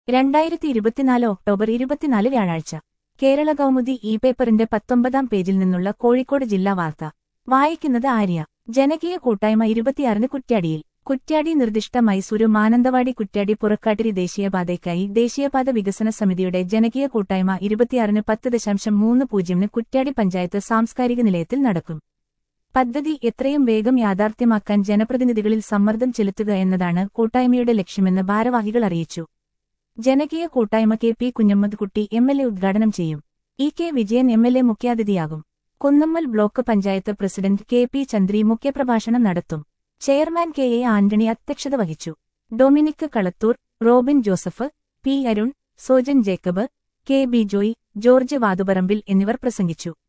രണ്ടായിരത്തി ഇരുപത്തിനാല് ഒക്ടോബർ ഇരുപത്തിനാല് വ്യാഴാഴ്ച കേരള കൗമുദി ഇ പേപ്പറിന്റെ പത്തൊമ്പതാം പേജിൽ നിന്നുള്ള കോഴിക്കോട് ജില്ലാ വാർത്ത വായിക്കുന്നത് ആര്യ ജനകീയ കൂട്ടായ്മ ഇരുപത്തിയാറിന് കുറ്റ്യാടിയിൽ കുറ്റ്യാടി നിർദ്ദിഷ്ട മൈസൂരു മാനന്തവാടി കുറ്റ്യാടി പുറക്കാട്ടിരി ദേശീയപാതയ്ക്കായി ദേശീയപാത വികസന സമിതിയുടെ ജനകീയ കൂട്ടായ്മ ഇരുപത്തിയാറിന് പത്ത് ദശാംശം മൂന്ന് പൂജ്യമിന് കുറ്റ്യാടി പഞ്ചായത്ത് സാംസ്കാരിക നിലയത്തിൽ നടക്കും പദ്ധതി എത്രയും വേഗം യാഥാർത്ഥ്യമാക്കാൻ ജനപ്രതിനിധികളിൽ സമ്മർദ്ദം ചെലുത്തുക എന്നതാണ് കൂട്ടായ്മയുടെ ലക്ഷ്യമെന്ന് ഭാരവാഹികൾ അറിയിച്ചു ജനകീയ കൂട്ടായ്മ കെ പി കുഞ്ഞമ്മദ് കുട്ടി എം എൽ എ ഉദ്ഘാടനം ചെയ്യും E K Vijayan M L A മുഖ്യാതിഥിയാകും Kunnummal block panchayat president K P Chandri മുഖ്യപ്രഭാഷണം നടത്തും ചെയർമാൻ കെ എ ആന്റണി അധ്യക്ഷത വഹിച്ചു Dominic Kalathur Robin Joseph P Arun Sojan Jacob K B Joy George Vathuparambil എന്നിവർ പ്രസംഗിച്ചു